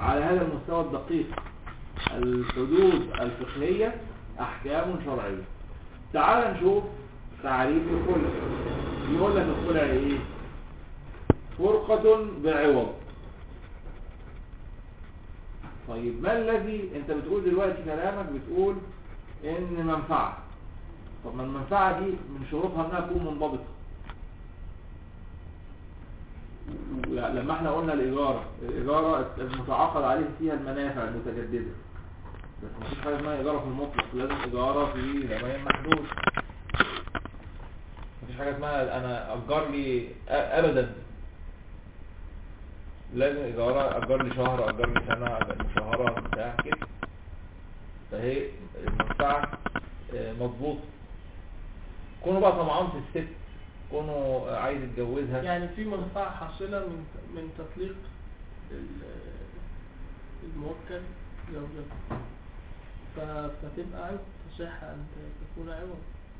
على هذا المستوى الدقيق الحدود الفقهية أحكام شرعية تعال نشوف تعريف الخلع يقول لك الخلع ايه فرقة بعوض طيب ما الذي انت بتقول دلوقتي كلامك بتقول ان منفعة طب ما المنفعة دي من شروطها انها تكون منضبطة يعني لما احنا قلنا الإجارة الإجارة المتعاقد عليه فيها المنافع المتجددة بس مفيش حاجة اسمها إجارة في المطلق لازم إجارة في زمان محدود مفيش حاجة اسمها أنا أجر لي أ- أبدا لازم إجارة أجر لي شهر أجر لي سنة أجر لي شهرة بتاع كده فهي المنفعة آه، مضبوطة كونوا بقى طمعان في الست كونوا آه، عايز يتجوزها يعني في منفعة حاصلة من من تطليق ال- الموكل زوجته ف- فتبقى عوض تصح أن تكون عوض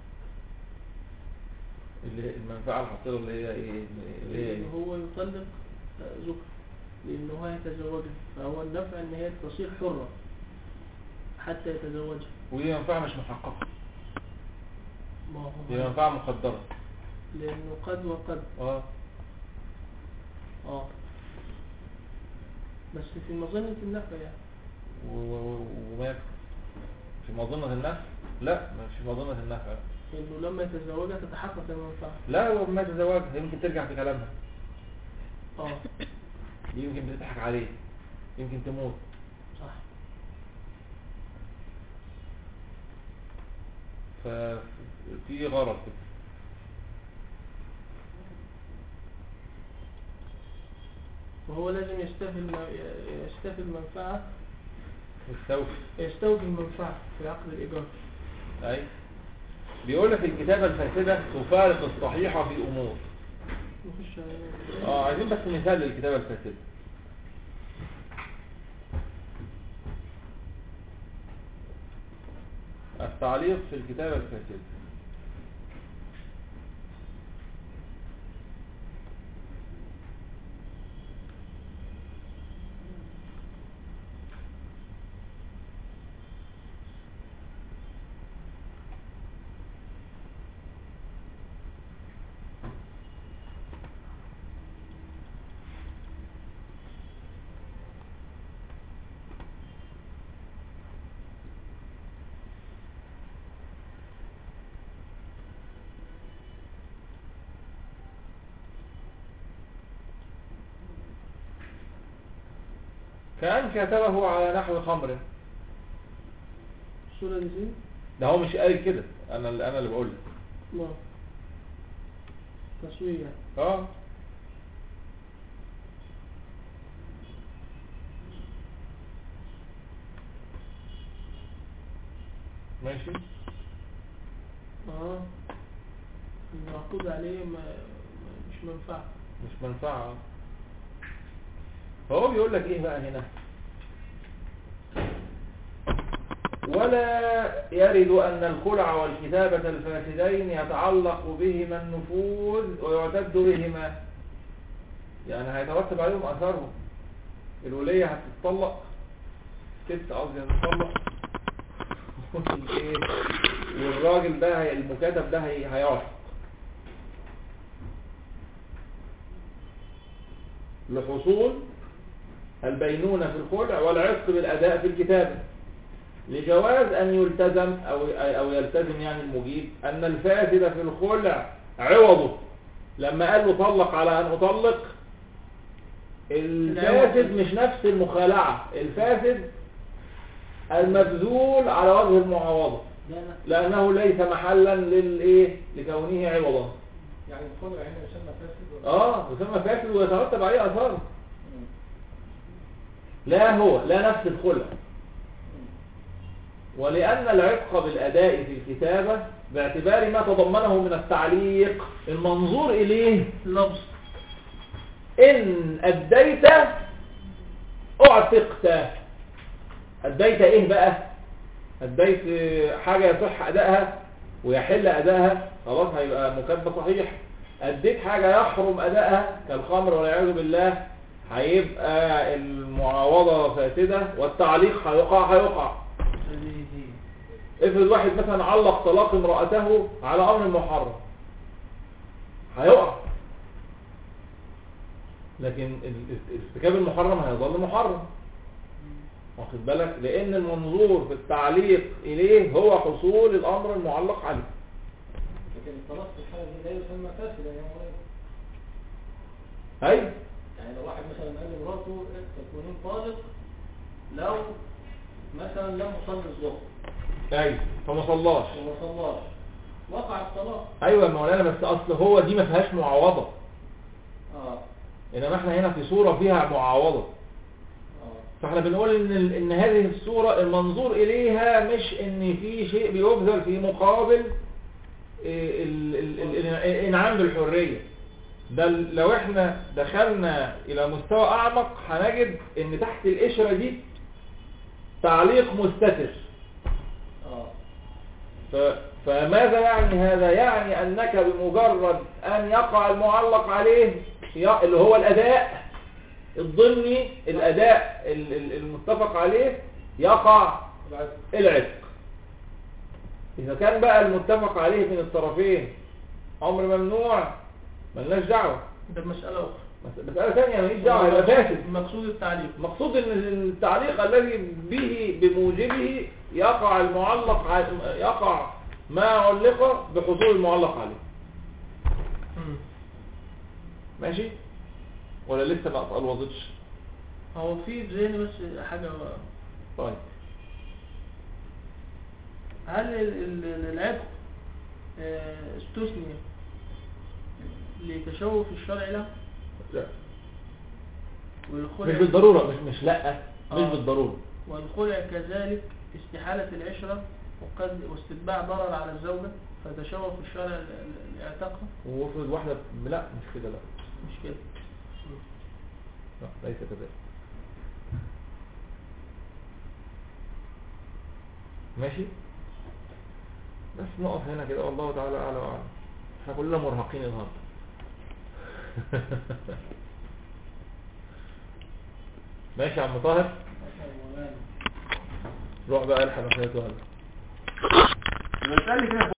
اللي هي المنفعة الحاصلة اللي هي ايه اللي هي لأن ايه هو يطلق زوجته لأن هو يتزوجها فهو النفع أن هي تصير حرة حتى يتزوجها ودي منفعة مش محققة ما دي هو منفعة مقدرة لأنه قد وقد اه اه بس في مظنة النفع يعني و- و- و- وما في مظنة النفع لا مش في مظنة النفع إنه لما يتزوجها تتحقق المنفعة لا هو ما تزوجها يمكن ترجع في كلامها اه يمكن بتضحك عليه يمكن تموت صح ففي غرض كده وهو لازم يستفي الم- يستفي المنفعة مستوفي يستوفي المنفعة في عقد الإيجار اي بيقول لك الكتابة الفاسدة تفارق الصحيحة في امور نخش على- اه عايزين بس مثال للكتابة الفاسدة التعليق في الكتابة الفاسدة كأن كتبه على نحو خمر الصورة دي فين؟ ده هو مش قال كده انا اللي انا اللي بقول لك لا تصوير يعني اه ماشي اه المعقود عليه ما ما- مش منفعة مش منفعة فهو بيقول لك ايه بقى هنا ولا يرد أن الخلع والكتابة الفاسدين يتعلق بهما النفوذ ويعتد بهما يعني هيترتب عليهم أثرهم الولية هتتطلق ست قصدي هتتطلق والإيه؟ والراجل ده هي- المكاتب ده هي- هيعرف لحصول البينونة في الخلع والعتق بالأداء في الكتابة لجواز أن يلتزم أو, أو يلتزم يعني المجيب أن الفاسد في الخلع عوضه لما قال له طلق على أن أطلق الفاسد مش نفس المخالعة الفاسد المبذول على وجه المعاوضة ده أنا لأنه ليس محلا للإيه لكونه عوضا يعني الخلع هنا يسمى فاسد ولا اه يسمى فاسد ويترتب عليه اثار لا هو لا نفس الخلع ولأن العتق بالأداء في الكتابة باعتبار ما تضمنه من التعليق المنظور إليه لفظ إن أديت أعتقت أديت إيه بقى أديت حاجة يصح أدائها ويحل أدائها خلاص هيبقى مكاتبة صحيح أديت حاجة يحرم أدائها كالخمر والعياذ بالله هيبقى المعاوضة فاسدة والتعليق هيقع هيقع هذه هي افرض واحد مثلا علق طلاق امرأته على امر محرم هيقع لكن ال- ال- ارتكاب المحرم هيظل محرم واخد بالك لان المنظور في التعليق اليه هو حصول الامر المعلق عليه لكن الطلاق في الحالة دي لا يسمى فاسدا يا مولانا ايوه يعني لو واحد مثلا قال لمراته تكونين طالق لو مثلا لم يصلي الظهر ايوه فما صلاش وما صلاش وقع الطلاق ايوه يا مولانا بس اصل هو دي ما فيهاش معاوضه اه انما احنا هنا في صوره فيها معاوضه اه فاحنا بنقول ان ال- ان هذه الصوره المنظور اليها مش ان في شيء بيبذل في مقابل إيه، ال- ال- ال- الانعام بالحريه ده ال- لو احنا دخلنا الى مستوى اعمق هنجد ان تحت القشره دي تعليق مستتر اه ف- فماذا يعني هذا يعني أنك بمجرد أن يقع المعلق عليه ي- اللي هو الأداء الضمني الأداء ال- ال- المتفق عليه يقع بعد العتق إذا كان بقى المتفق عليه من الطرفين أمر ممنوع ملناش دعوة ده مسألة أخرى مس- مسألة ثانية ماليش دعوة يبقى فاسد مقصود التعليق مقصود ان التعليق الذي به بموجبه يقع المعلق ع- يقع ما علق بحصول المعلق عليه مم. ماشي ولا لسه ما اتقلوظتش هو في في ذهني بس حاجة طيب هل ال- ال- العتق آه، استثني لتشوف الشرع له لا والخلع مش بالضرورة مش مش لا مش آه. بالضرورة والخلع كذلك استحالة العشرة وقد واستتباع ضرر على الزوجة فتشوف الشرع ل- ل- لاعتاقها وافرض واحدة لا مش كده لا مش كده لا ليس كذلك ماشي بس نقف هنا كده والله تعالى اعلى واعلم احنا كلنا مرهقين النهارده ماشي يا عم طاهر روح بقى الحق مخيط وهذا المسألة اللي فيها